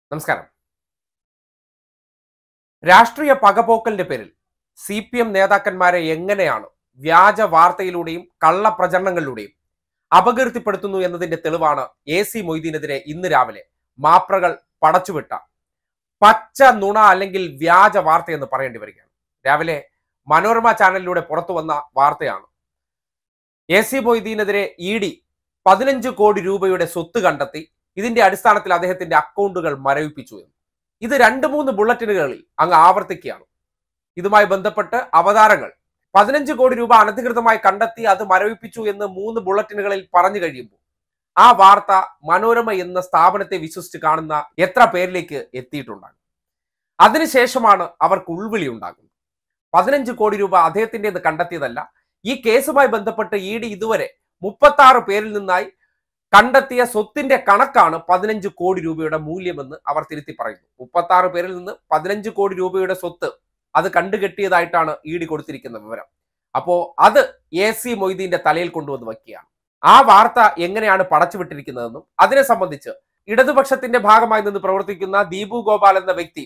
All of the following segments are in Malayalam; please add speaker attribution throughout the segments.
Speaker 1: നമസ്കാരം രാഷ്ട്രീയ പകപോക്കലിന്റെ പേരിൽ സി പി എം നേതാക്കന്മാരെ എങ്ങനെയാണ് വ്യാജ വാർത്തയിലൂടെയും കള്ളപ്രചരണങ്ങളിലൂടെയും അപകീർത്തിപ്പെടുത്തുന്നു എന്നതിന്റെ തെളിവാണ് എ സി മൊയ്തീനെതിരെ ഇന്ന് രാവിലെ മാപ്രകൾ പടച്ചുവിട്ട പച്ച നുണ അല്ലെങ്കിൽ വ്യാജ വാർത്ത എന്ന് പറയേണ്ടി വരികയാണ് രാവിലെ മനോരമ ചാനലിലൂടെ പുറത്തു വന്ന വാർത്തയാണ് എ സി മൊയ്തീനെതിരെ ഇ ഡി പതിനഞ്ച് കോടി രൂപയുടെ സ്വത്ത് കണ്ടെത്തി ഇതിന്റെ അടിസ്ഥാനത്തിൽ അദ്ദേഹത്തിന്റെ അക്കൗണ്ടുകൾ മരവിപ്പിച്ചു എന്ന് ഇത് രണ്ട് മൂന്ന് ബുള്ളറ്റിനുകളിൽ അങ്ങ് ആവർത്തിക്കുകയാണ് ഇതുമായി ബന്ധപ്പെട്ട് അവതാരങ്ങൾ പതിനഞ്ച് കോടി രൂപ അനധികൃതമായി കണ്ടെത്തി അത് മരവിപ്പിച്ചു എന്ന് മൂന്ന് ബുള്ളറ്റിനുകളിൽ പറഞ്ഞു കഴിയുമ്പോൾ ആ വാർത്ത മനോരമ എന്ന സ്ഥാപനത്തെ വിശ്വസിച്ച് കാണുന്ന എത്ര പേരിലേക്ക് എത്തിയിട്ടുണ്ടാകും അതിനുശേഷമാണ് അവർക്ക് ഉൾവിളി ഉണ്ടാകുന്നത് പതിനഞ്ച് കോടി രൂപ അദ്ദേഹത്തിൻ്റെത് കണ്ടെത്തിയതല്ല ഈ കേസുമായി ബന്ധപ്പെട്ട് ഇ ഡി ഇതുവരെ മുപ്പത്തി ആറ് പേരിൽ നിന്നായി കണ്ടെത്തിയ സ്വത്തിന്റെ കണക്കാണ് പതിനഞ്ച് കോടി രൂപയുടെ മൂല്യമെന്ന് അവർ തിരുത്തി പറയുന്നു മുപ്പത്തി ആറ് പേരിൽ നിന്ന് പതിനഞ്ച് കോടി രൂപയുടെ സ്വത്ത് അത് കണ്ടുകെട്ടിയതായിട്ടാണ് ഇ ഡി കൊടുത്തിരിക്കുന്ന വിവരം അപ്പോ അത് എ സി മൊയ്തീന്റെ തലയിൽ കൊണ്ടുവന്ന് വയ്ക്കുകയാണ് ആ വാർത്ത എങ്ങനെയാണ് പടച്ചുവിട്ടിരിക്കുന്നതെന്നും അതിനെ സംബന്ധിച്ച് ഇടതുപക്ഷത്തിന്റെ ഭാഗമായി നിന്ന് പ്രവർത്തിക്കുന്ന ദീപു ഗോപാൽ എന്ന വ്യക്തി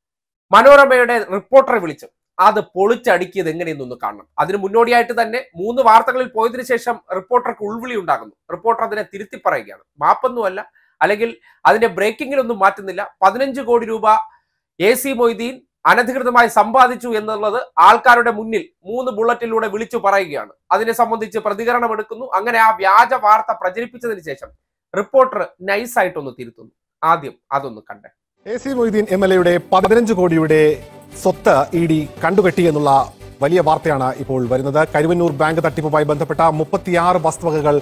Speaker 1: മനോരമയുടെ റിപ്പോർട്ടറെ വിളിച്ചു അത് പൊളിച്ചടുക്കിയത് എങ്ങനെയെന്നൊന്ന് കാണണം അതിന് മുന്നോടിയായിട്ട് തന്നെ മൂന്ന് വാർത്തകളിൽ പോയതിനു ശേഷം റിപ്പോർട്ടർക്ക് ഉൾവിളി ഉണ്ടാകുന്നു റിപ്പോർട്ടർ അതിനെ തിരുത്തി പറയുകയാണ് മാപ്പൊന്നുമല്ല അല്ലെങ്കിൽ അതിന്റെ ബ്രേക്കിങ്ങിലൊന്നും മാറ്റുന്നില്ല പതിനഞ്ച് കോടി രൂപ എ സി മൊയ്തീൻ അനധികൃതമായി സമ്പാദിച്ചു എന്നുള്ളത് ആൾക്കാരുടെ മുന്നിൽ മൂന്ന് ബുള്ളറ്റിലൂടെ വിളിച്ചു പറയുകയാണ് അതിനെ സംബന്ധിച്ച് പ്രതികരണം എടുക്കുന്നു അങ്ങനെ ആ വ്യാജ വാർത്ത പ്രചരിപ്പിച്ചതിന് ശേഷം റിപ്പോർട്ടർ നൈസായിട്ടൊന്ന് തിരുത്തുന്നു ആദ്യം അതൊന്ന് കണ്ടേ
Speaker 2: A C Moideen M L എയുടെ പതിനഞ്ച് കോടിയുടെ സ്വത്ത് ഇ ഡി കണ്ടുകെട്ടി എന്നുള്ള വലിയ വാർത്തയാണ് ഇപ്പോൾ വരുന്നത് കരുവന്നൂർ ബാങ്ക് തട്ടിപ്പുമായി ബന്ധപ്പെട്ട മുപ്പത്തിയാറ് വസ്തുവകകൾ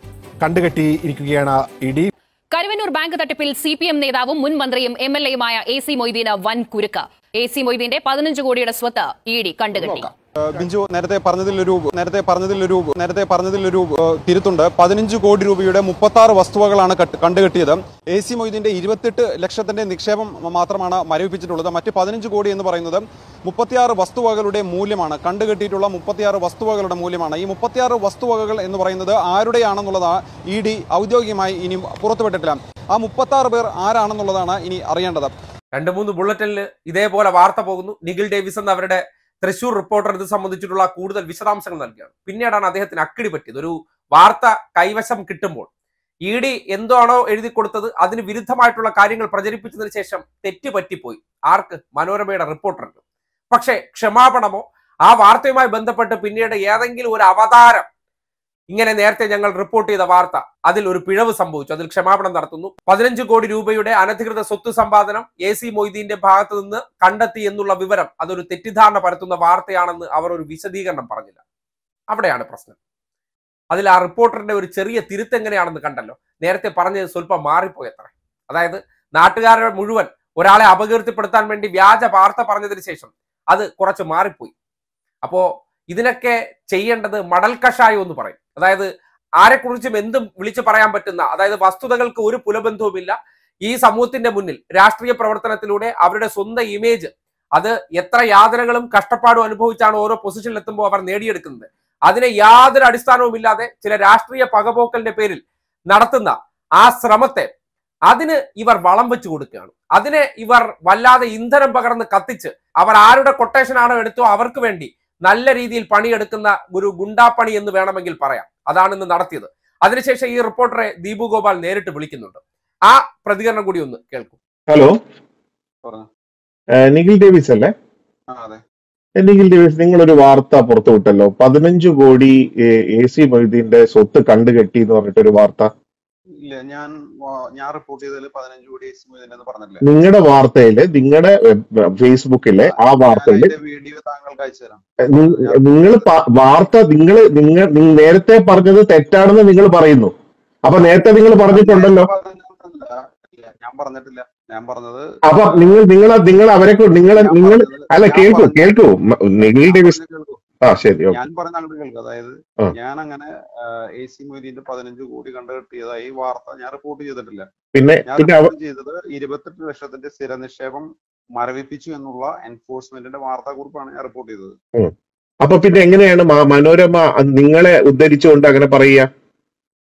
Speaker 2: കണ്ടുകെട്ടിയിരിക്കുകയാണ് ഇ ഡി
Speaker 3: കരുവന്നൂർ ബാങ്ക് തട്ടിപ്പിൽ സി പി എം നേതാവും മുൻ മന്ത്രിയും എം എൽ എയുമായ എ സി മൊയ്തീന് വൻ കുരുക്ക് എ സി മൊയ്തീന്റെ പതിനഞ്ച് കോടിയുടെ സ്വത്ത് ഇ ഡി കണ്ടുകെട്ടി
Speaker 4: ഏഹ് ബിഞ്ചു നേരത്തെ പറഞ്ഞതിലൊരു നേരത്തെ പറഞ്ഞതിലൊരു നേരത്തെ പറഞ്ഞതിലൊരു ഏഹ് തിരുത്തുണ്ട് പതിനഞ്ച് കോടി രൂപയുടെ മുപ്പത്തി ആറ് വസ്തുവകളാണ് കട്ട്- കണ്ടുകെട്ടിയത് എ സി മൊയ്തീന്റെ ഇരുപത്തെട്ട് ലക്ഷത്തിന്റെ നിക്ഷേപം മാത്രമാണ് മരവിപ്പിച്ചിട്ടുള്ളത് മറ്റ് പതിനഞ്ച് കോടി എന്ന് പറയുന്നത് മുപ്പത്തിയാറ് വസ്തുവകകളുടെ മൂല്യമാണ് കണ്ടുകെട്ടിയിട്ടുള്ള മുപ്പത്തിയാറ് വസ്തുവകകളുടെ മൂല്യമാണ് ഈ മുപ്പത്തിയാറ് വസ്തുവകകൾ എന്ന് പറയുന്നത് ആരുടെയാണെന്നുള്ളത് ഇ ഡി ഔദ്യോഗികമായി ഇനി പുറത്തുവിട്ടിട്ടില്ല ആ മുപ്പത്തി പേർ ആരാണെന്നുള്ളതാണ് ഇനി അറിയേണ്ടത്
Speaker 1: രണ്ട് മൂന്ന് ബുള്ളറ്റിനിൽ ഇതേപോലെ വാർത്ത പോകുന്നു നിഖിൽ ഡേവിസ് എന്ന അവരുടെ തൃശൂർ റിപ്പോർട്ടർ ഇത് സംബന്ധിച്ചിട്ടുള്ള കൂടുതൽ വിശദാംശങ്ങൾ നൽകുകയാണ് പിന്നീടാണ് അദ്ദേഹത്തിന് അക്കിടി പറ്റിയത് ഒരു വാർത്ത കൈവശം കിട്ടുമ്പോൾ ഇ ഡി എന്താണോ എഴുതി കൊടുത്തത് അതിന് വിരുദ്ധമായിട്ടുള്ള കാര്യങ്ങൾ പ്രചരിപ്പിച്ചതിന് ശേഷം തെറ്റ് പറ്റിപ്പോയി ആർക്ക് മനോരമയുടെ റിപ്പോർട്ടർക്ക് പക്ഷേ ക്ഷമാപണമോ ആ വാർത്തയുമായി ബന്ധപ്പെട്ട് പിന്നീട് ഏതെങ്കിലും ഒരു അവതാരം ഇങ്ങനെ നേരത്തെ ഞങ്ങൾ റിപ്പോർട്ട് ചെയ്ത വാർത്ത അതിൽ ഒരു പിഴവ് സംഭവിച്ചു അതിൽ ക്ഷമാപണം നടത്തുന്നു പതിനഞ്ച് കോടി രൂപയുടെ അനധികൃത സ്വത്ത് സമ്പാദനം എ സി മൊയ്തീന്റെ ഭാഗത്ത് നിന്ന് കണ്ടെത്തി എന്നുള്ള വിവരം അതൊരു തെറ്റിദ്ധാരണ പരത്തുന്ന വാർത്തയാണെന്ന് അവർ ഒരു വിശദീകരണം പറഞ്ഞില്ല അവിടെയാണ് പ്രശ്നം അതിൽ ആ റിപ്പോർട്ടറിന്റെ ഒരു ചെറിയ തിരുത്ത് എങ്ങനെയാണെന്ന് കണ്ടല്ലോ നേരത്തെ പറഞ്ഞത് സ്വല്പം മാറിപ്പോയത്ര അതായത് നാട്ടുകാരെ മുഴുവൻ ഒരാളെ അപകീർത്തിപ്പെടുത്താൻ വേണ്ടി വ്യാജ വാർത്ത പറഞ്ഞതിന് ശേഷം അത് കുറച്ച് മാറിപ്പോയി അപ്പോ ഇതിനൊക്കെ ചെയ്യേണ്ടത് മടൽ കഷായം എന്ന് പറയും അതായത് ആരെക്കുറിച്ചും എന്തും വിളിച്ചു പറയാൻ പറ്റുന്ന അതായത് വസ്തുതകൾക്ക് ഒരു പുലബന്ധവുമില്ല ഈ സമൂഹത്തിന്റെ മുന്നിൽ രാഷ്ട്രീയ പ്രവർത്തനത്തിലൂടെ അവരുടെ സ്വന്തം ഇമേജ് അത് എത്ര യാതനകളും കഷ്ടപ്പാടും അനുഭവിച്ചാണ് ഓരോ പൊസിഷനിൽ എത്തുമ്പോൾ അവർ നേടിയെടുക്കുന്നത് അതിനെ യാതൊരു അടിസ്ഥാനവുമില്ലാതെ ചില രാഷ്ട്രീയ പകപോക്കലിന്റെ പേരിൽ നടത്തുന്ന ആ ശ്രമത്തെ അതിന് ഇവർ വളം വെച്ച് കൊടുക്കുകയാണ് അതിനെ ഇവർ വല്ലാതെ ഇന്ധനം പകർന്ന് കത്തിച്ച് അവർ ആരുടെ കൊട്ടേഷൻ ആണോ എടുത്തോ അവർക്ക് വേണ്ടി നല്ല രീതിയിൽ പണിയെടുക്കുന്ന ഒരു ഗുണ്ടാപ്പണി എന്ന് വേണമെങ്കിൽ പറയാം അതാണ് ഇന്ന് നടത്തിയത് അതിനുശേഷം ഈ റിപ്പോർട്ടറെ ദീപു ഗോപാൽ നേരിട്ട് വിളിക്കുന്നുണ്ട് ആ പ്രതികരണം കൂടി ഒന്ന് കേൾക്കും
Speaker 5: ഹലോ
Speaker 4: പറഞ്ഞു
Speaker 5: ഏഹ് നിഖിൽ ഡേവിസ് അല്ലേ
Speaker 4: ആ അതെ
Speaker 5: ഏഹ് നിഖിൽ ഡേവിസ് നിങ്ങളൊരു വാർത്ത പുറത്തുവിട്ടല്ലോ പതിനഞ്ച് കോടി എ സി മൊയ്തീന്റെ സ്വത്ത് കണ്ടുകെട്ടി എന്ന് പറഞ്ഞിട്ടൊരു വാർത്ത
Speaker 4: ഇല്ല ഞാൻ ആ, ഞാൻ റിപ്പോർട്ട് ചെയ്തതിൽ പതിനഞ്ച് കോടി എന്ന് പറഞ്ഞിട്ടില്ല
Speaker 5: നിങ്ങളുടെ വാർത്തയില് നിങ്ങളുടെ ഫേസ്ബുക്കിലെ ആ വാർത്തയില്
Speaker 4: ഞാൻ വീഡിയോ താങ്കൾക്ക് അയച്ചു തരാം
Speaker 5: നിങ്ങൾ വാർത്ത നിങ്ങൾ നിങ്ങൾ നിങ്ങൾ നേരത്തെ പറഞ്ഞത് തെറ്റാണെന്ന് നിങ്ങൾ പറയുന്നു അപ്പൊ നേരത്തെ നിങ്ങൾ പറഞ്ഞിട്ടുണ്ടല്ലോ
Speaker 4: ഞാൻ പറഞ്ഞിട്ടില്ല. ഇല്ല, ഞാൻ പറഞ്ഞിട്ടില്ല ഞാൻ പറഞ്ഞത്
Speaker 5: അപ്പൊ നിങ്ങൾ നിങ്ങൾ നിങ്ങൾ അവരെ നിങ്ങൾ
Speaker 4: ഞാൻ
Speaker 5: നിങ്ങൾ
Speaker 4: പറഞ്ഞത്
Speaker 5: അല്ല
Speaker 4: ഞാൻ
Speaker 5: കേൾക്കൂ
Speaker 4: പറഞ്ഞത്
Speaker 5: കേൾക്കൂ മ- നിഖിൽ
Speaker 4: ഞാൻ
Speaker 5: ഡേവിസ്
Speaker 4: പറഞ്ഞത് കേൾക്കൂ.
Speaker 5: ആ ശരി ഓക്കെ
Speaker 4: ഞാൻ പറഞ്ഞ അങ്ങോട്ട് കേൾക്കുക അതായത്
Speaker 5: ആ.
Speaker 4: ഞാൻ അങ്ങനെ എ സി മൊയ്തീന്റെ പതിനഞ്ച് കോടി കണ്ടുകെട്ടിയതായി വാർത്ത ഞാൻ റിപ്പോർട്ട് ചെയ്തിട്ടില്ല
Speaker 5: പിന്നെ
Speaker 4: ഞാൻ
Speaker 5: പിന്നെ അവ
Speaker 4: റിപ്പോർട്ട് ചെയ്തത് ഇരുപത്തെട്ട് ലക്ഷത്തിന്റെ സ്ഥിര നിക്ഷേപം മരവിപ്പിച്ചു എന്നുള്ള എൻഫോഴ്സ്മെന്റിന്റെ വാർത്താക്കുറിപ്പാണ് ഞാൻ റിപ്പോർട്ട് ചെയ്തത്
Speaker 5: അപ്പൊ പിന്നെ എങ്ങനെയാണ് മ- മനോരമ നിങ്ങളെ ഉദ്ധരിച്ചുകൊണ്ട് അങ്ങനെ പറയുക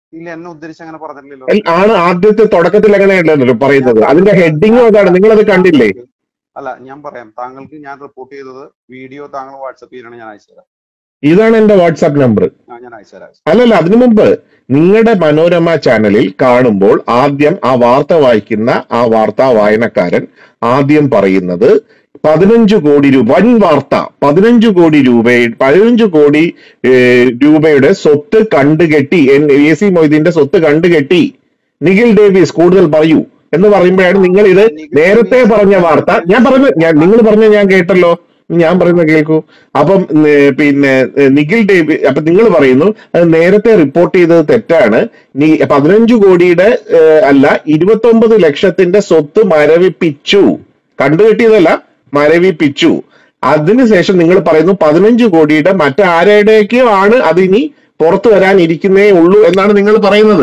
Speaker 4: ഇല്ല എന്നെ ഉദ്ദേശിച്ച് അങ്ങനെ പറഞ്ഞില്ലല്ലോ
Speaker 5: എൽ- ആണ് ആദ്യത്തെ തുടക്കത്തിൽ അങ്ങനെയല്ലല്ലോ പറയുന്നത് അതിന്റെ ഹെഡിങ്ങും അതാണ് നിങ്ങൾ അത് കണ്ടില്ലേ
Speaker 4: അല്ല ഞാൻ പറയാം താങ്കൾക്ക് ഞാൻ റിപ്പോർട്ട് ചെയ്തത് വീഡിയോ താങ്കൾ വാട്സപ്പ് ചെയ്യണം ഞാൻ അയച്ചുതരാം
Speaker 5: ഇതാണ് എന്റെ വാട്സാപ്പ് നമ്പർ
Speaker 4: ആ, ഞാൻ അയച്ചുതരാം
Speaker 5: അല്ലല്ല അതിനു മുമ്പ് നിങ്ങളുടെ മനോരമ ചാനലിൽ കാണുമ്പോൾ ആദ്യം ആ വാർത്ത വായിക്കുന്ന ആ വാർത്താ വായനക്കാരൻ ആദ്യം പറയുന്നത് പതിനഞ്ച് കോടി രൂപ വൻ വാർത്ത പതിനഞ്ച് കോടി രൂപ പതിനഞ്ച് കോടി ഏഹ്, രൂപയുടെ സ്വത്ത് കണ്ടുകെട്ടി എ സി മൊയ്തീന്റെ സ്വത്ത് കണ്ടുകെട്ടി നിഖിൽ ഡേവിസ് കൂടുതൽ പറയൂ എന്ന് പറയുമ്പോഴാണ് നിങ്ങൾ ഇത് നേരത്തെ പറഞ്ഞ വാർത്ത ഞാൻ പറഞ്ഞ ഞാൻ നിങ്ങൾ പറഞ്ഞ ഞാൻ കേട്ടല്ലോ ഞാൻ പറയുന്നത് കേൾക്കൂ അപ്പം ഏർ, പിന്നെ ഏർ, നിഖിൽ ഡേവി അപ്പൊ നിങ്ങൾ പറയുന്നു അത് നേരത്തെ റിപ്പോർട്ട് ചെയ്തത് തെറ്റാണ് നീ പതിനഞ്ചു കോടിയുടെ ഏർ, അല്ല ഇരുപത്തി ഒമ്പത് ലക്ഷത്തിന്റെ സ്വത്ത് മരവിപ്പിച്ചു കണ്ടുകെട്ടിയതല്ല മരവിപ്പിച്ചു അതിനുശേഷം നിങ്ങൾ പറയുന്നു പതിനഞ്ച് കോടിയുടെ മറ്റാരുടെയൊക്കെയോ ആണ് അത് ഇനി പുറത്തു വരാനിരിക്കുന്നേ ഉള്ളൂ എന്നാണ് നിങ്ങൾ പറയുന്നത്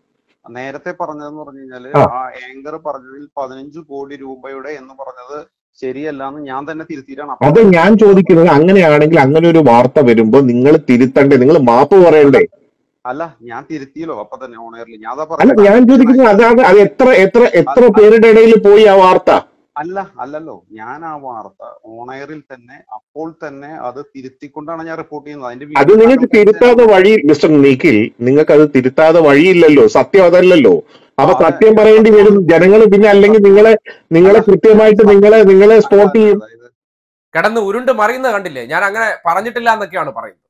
Speaker 4: നേരത്തെ പറഞ്ഞതെന്ന് പറഞ്ഞു കഴിഞ്ഞാല്
Speaker 5: ആ.
Speaker 4: ആ ആങ്കർ പറഞ്ഞതിൽ പതിനഞ്ച് കോടി രൂപയുടെ എന്ന് പറഞ്ഞത് ശരിയല്ല എന്ന് ഞാൻ തന്നെ തിരുത്തിയിട്ടാണ്
Speaker 5: അത് ഞാൻ ചോദിക്കുന്നത് അങ്ങനെയാണെങ്കിൽ അങ്ങനെ ഒരു വാർത്ത വരുമ്പോൾ നിങ്ങൾ തിരുത്തണ്ടേ നിങ്ങൾ മാപ്പ് പറയണ്ടേ
Speaker 4: അല്ല ഞാൻ തിരുത്തിയല്ലോ അപ്പൊ തന്നെ ഓണയറിൽ ഞാൻ അതാ
Speaker 5: അല്ല
Speaker 4: പറഞ്ഞത്.
Speaker 5: ഞാൻ ചോദിക്കുന്നത് അതാണ് അത് എത്ര എത്ര എത്ര പേരുടെ ഇടയിൽ പോയി ആ വാർത്ത
Speaker 4: അല്ല അല്ലല്ലോ ഞാൻ ആ വാർത്ത ഓണയറിൽ തന്നെ അപ്പോൾ തന്നെ അത് തിരുത്തിക്കൊണ്ടാണ് ഞാൻ റിപ്പോർട്ട് ചെയ്യുന്നത് അതിന്റെ
Speaker 5: അത്
Speaker 4: video
Speaker 5: നിങ്ങൾക്ക്
Speaker 4: താങ്കൾ
Speaker 5: തിരുത്താതെ വഴി മിസ്റ്റർ നിഖിൽ നിങ്ങൾക്ക് അത് തിരുത്താതെ വഴിയില്ലല്ലോ സത്യം അതല്ലല്ലോ അപ്പൊ
Speaker 4: ആ,
Speaker 5: സത്യം പറയേണ്ടി വരും ജനങ്ങൾ പിന്നെ അല്ലെങ്കിൽ നിങ്ങളെ നിങ്ങളെ കൃത്യമായിട്ട് നിങ്ങളെ നിങ്ങളെ സ്പോട്ട് ചെയ്യും
Speaker 4: അതായത്
Speaker 1: കിടന്ന് ഉരുണ്ട് മറിയുന്നത് കണ്ടില്ലേ ഞാൻ അങ്ങനെ പറഞ്ഞിട്ടില്ല എന്നൊക്കെയാണ് പറയുന്നത്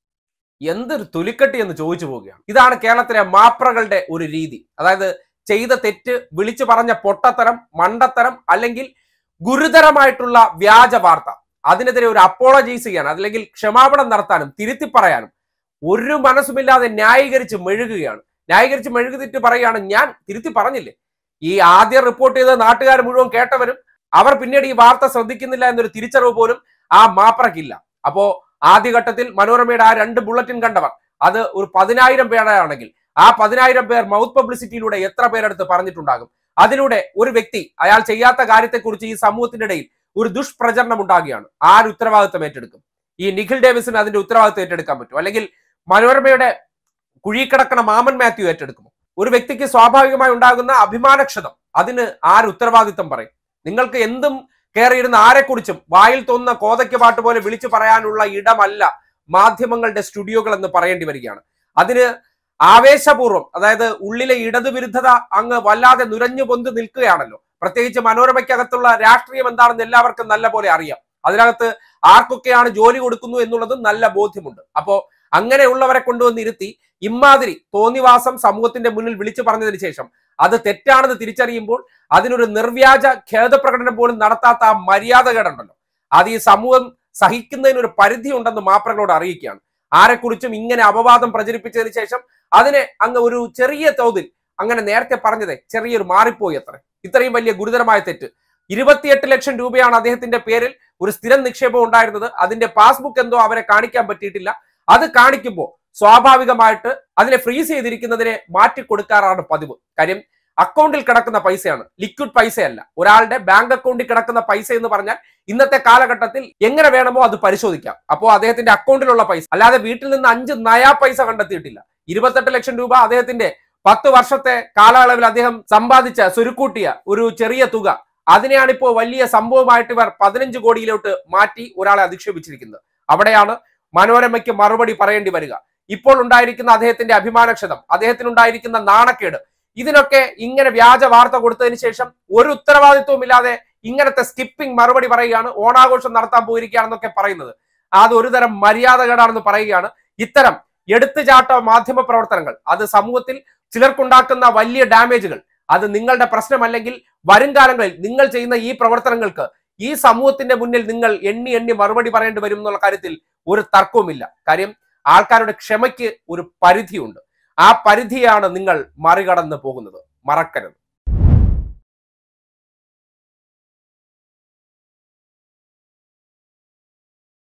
Speaker 1: എന്തൊരു തൊലിക്കട്ടി എന്ന് ചോദിച്ചു പോവുകയാണ് ഇതാണ് കേരളത്തിലെ മാപ്രകളുടെ ഒരു രീതി അതായത് ചെയ്ത തെറ്റ് വിളിച്ചു പറഞ്ഞ പൊട്ടത്തരം മണ്ടത്തരം അല്ലെങ്കിൽ ഗുരുതരമായിട്ടുള്ള വ്യാജ വാർത്ത അതിനെതിരെ ഒരു അപ്പോളജൈസ് ചെയ്യാൻ അല്ലെങ്കിൽ ക്ഷമാപണം നടത്താനും തിരുത്തി പറയാനും ഒരു മനസ്സുമില്ലാതെ ന്യായീകരിച്ച് മെഴുകുകയാണ് ന്യായീകരിച്ച് മെഴുകുതിട്ട് പറയുകയാണ് ഞാൻ തിരുത്തി പറഞ്ഞില്ലേ ഈ ആദ്യം റിപ്പോർട്ട് ചെയ്ത നാട്ടുകാർ മുഴുവൻ കേട്ടവരും അവർ പിന്നീട് ഈ വാർത്ത ശ്രദ്ധിക്കുന്നില്ല എന്നൊരു തിരിച്ചറിവ് പോലും ആ മാപ്രക്കില്ല അപ്പോ ആദ്യഘട്ടത്തിൽ മനോരമയുടെ ആ രണ്ട് ബുള്ളറ്റിൻ കണ്ടവർ അത് ഒരു പതിനായിരം പേരാണെങ്കിൽ ആ പതിനായിരം പേർ മൗത്ത് പബ്ലിസിറ്റിയിലൂടെ എത്ര പേരെടുത്ത് പറഞ്ഞിട്ടുണ്ടാകും അതിലൂടെ ഒരു വ്യക്തി അയാൾ ചെയ്യാത്ത കാര്യത്തെക്കുറിച്ച് ഈ സമൂഹത്തിന്റെ ഇടയിൽ ഒരു ദുഷ്പ്രചരണം ഉണ്ടാകുകയാണ് ആര് ഉത്തരവാദിത്തം ഏറ്റെടുക്കും ഈ നിഖിൽ ഡേവിസിന് അതിന്റെ ഉത്തരവാദിത്തം ഏറ്റെടുക്കാൻ പറ്റും അല്ലെങ്കിൽ മനോരമയുടെ കുഴിക്കിടക്കണ മാമൻ മാത്യു ഏറ്റെടുക്കുമോ ഒരു വ്യക്തിക്ക് സ്വാഭാവികമായി ഉണ്ടാകുന്ന അഭിമാനക്ഷതം അതിന് ആര് ഉത്തരവാദിത്തം പറയും നിങ്ങൾക്ക് എന്തും കയറിയിരുന്ന ആരെക്കുറിച്ചും വായിൽ തോന്നുന്ന കോതയ്ക്ക് പാട്ട് പോലെ വിളിച്ചു പറയാനുള്ള ഇടമല്ല മാധ്യമങ്ങളുടെ സ്റ്റുഡിയോകൾ എന്ന് പറയേണ്ടി വരികയാണ് അതിന് ആവേശപൂർവ്വം അതായത് ഉള്ളിലെ ഇടതുവിരുദ്ധത അങ്ങ് വല്ലാതെ നുരഞ്ഞു പൊന്ത് നിൽക്കുകയാണല്ലോ പ്രത്യേകിച്ച് മനോരമയ്ക്കകത്തുള്ള രാഷ്ട്രീയം എന്താണെന്ന് എല്ലാവർക്കും നല്ല പോലെ അറിയാം അതിനകത്ത് ആർക്കൊക്കെയാണ് ജോലി കൊടുക്കുന്നു എന്നുള്ളതും നല്ല ബോധ്യമുണ്ട് അപ്പോ അങ്ങനെയുള്ളവരെ കൊണ്ടുവന്ന് ഇരുത്തി ഇമാതിരി തോന്നിവാസം സമൂഹത്തിന്റെ മുന്നിൽ വിളിച്ചു പറഞ്ഞതിന് ശേഷം അത് തെറ്റാണെന്ന് തിരിച്ചറിയുമ്പോൾ അതിനൊരു നിർവ്യാജ ഖേദപ്രകടനം പോലും നടത്താത്ത ആ മര്യാദകേടുണ്ടല്ലോ അത് ഈ സമൂഹം സഹിക്കുന്നതിന് ഒരു പരിധി ഉണ്ടെന്ന് മാപ്രകളോട് അറിയിക്കുകയാണ് ആരെക്കുറിച്ചും ഇങ്ങനെ അപവാദം പ്രചരിപ്പിച്ചതിന് ശേഷം അതിനെ അങ്ങ് ഒരു ചെറിയ തോതിൽ അങ്ങനെ നേരത്തെ പറഞ്ഞതേ ചെറിയൊരു മാറിപ്പോയി അത്ര ഇത്രയും വലിയ ഗുരുതരമായ തെറ്റ് ഇരുപത്തിയെട്ട് ലക്ഷം രൂപയാണ് അദ്ദേഹത്തിന്റെ പേരിൽ ഒരു സ്ഥിരം നിക്ഷേപം ഉണ്ടായിരുന്നത് അതിന്റെ പാസ്ബുക്ക് എന്തോ അവരെ കാണിക്കാൻ പറ്റിയിട്ടില്ല അത് കാണിക്കുമ്പോൾ സ്വാഭാവികമായിട്ട് അതിനെ ഫ്രീസ് ചെയ്തിരിക്കുന്നതിനെ മാറ്റി കൊടുക്കാറാണ് പതിവ് കാര്യം അക്കൗണ്ടിൽ കിടക്കുന്ന പൈസയാണ് ലിക്വിഡ് പൈസയല്ല ഒരാളുടെ ബാങ്ക് അക്കൗണ്ടിൽ കിടക്കുന്ന പൈസ എന്ന് പറഞ്ഞാൽ ഇന്നത്തെ കാലഘട്ടത്തിൽ എങ്ങനെ വേണമോ അത് പരിശോധിക്കാം അപ്പോൾ അദ്ദേഹത്തിന്റെ അക്കൗണ്ടിലുള്ള പൈസ അല്ലാതെ വീട്ടിൽ നിന്ന് അഞ്ച് നയാ പൈസ കണ്ടെത്തിയിട്ടില്ല ഇരുപത്തെട്ട് ലക്ഷം രൂപ അദ്ദേഹത്തിന്റെ പത്ത് വർഷത്തെ കാലയളവിൽ അദ്ദേഹം സമ്പാദിച്ച സ്വരുക്കൂട്ടിയ ഒരു ചെറിയ തുക അതിനെയാണ് ഇപ്പോൾ വലിയ സംഭവമായിട്ട് ഇവർ പതിനഞ്ച് കോടിയിലോട്ട് മാറ്റി ഒരാളെ അധിക്ഷേപിച്ചിരിക്കുന്നത് അവിടെയാണ് മനോരമയ്ക്ക് മറുപടി പറയേണ്ടി വരിക ഇപ്പോൾ ഉണ്ടായിരിക്കുന്ന അദ്ദേഹത്തിന്റെ അഭിമാനക്ഷതം അദ്ദേഹത്തിനുണ്ടായിരിക്കുന്ന നാണക്കേട് ഇതിനൊക്കെ ഇങ്ങനെ വ്യാജ വാർത്ത കൊടുത്തതിന് ശേഷം ഒരു ഉത്തരവാദിത്വവും ഇല്ലാതെ ഇങ്ങനത്തെ സ്കിപ്പിംഗ് മറുപടി പറയുകയാണ് ഓണാഘോഷം നടത്താൻ പോയിരിക്കുകയാണെന്നൊക്കെ പറയുന്നത് അത് ഒരു തരം മര്യാദകേടാണെന്ന് പറയുകയാണ് ഇത്തരം എടുത്തുചാട്ട മാധ്യമ പ്രവർത്തനങ്ങൾ അത് സമൂഹത്തിൽ ചിലർക്കുണ്ടാക്കുന്ന വലിയ ഡാമേജുകൾ അത് നിങ്ങളുടെ പ്രശ്നമല്ലെങ്കിൽ വരും കാലങ്ങളിൽ നിങ്ങൾ ചെയ്യുന്ന ഈ പ്രവർത്തനങ്ങൾക്ക് ഈ സമൂഹത്തിന്റെ മുന്നിൽ നിങ്ങൾ എണ്ണി എണ്ണി മറുപടി പറയേണ്ടി വരും എന്നുള്ള കാര്യത്തിൽ ഒരു തർക്കവുമില്ല കാര്യം ആൾക്കാരുടെ ക്ഷമയ്ക്ക് ഒരു പരിധിയുണ്ട് ആ പരിധിയാണ് നിങ്ങൾ മറികടന്ന് പോകുന്നത് മറക്കരുത്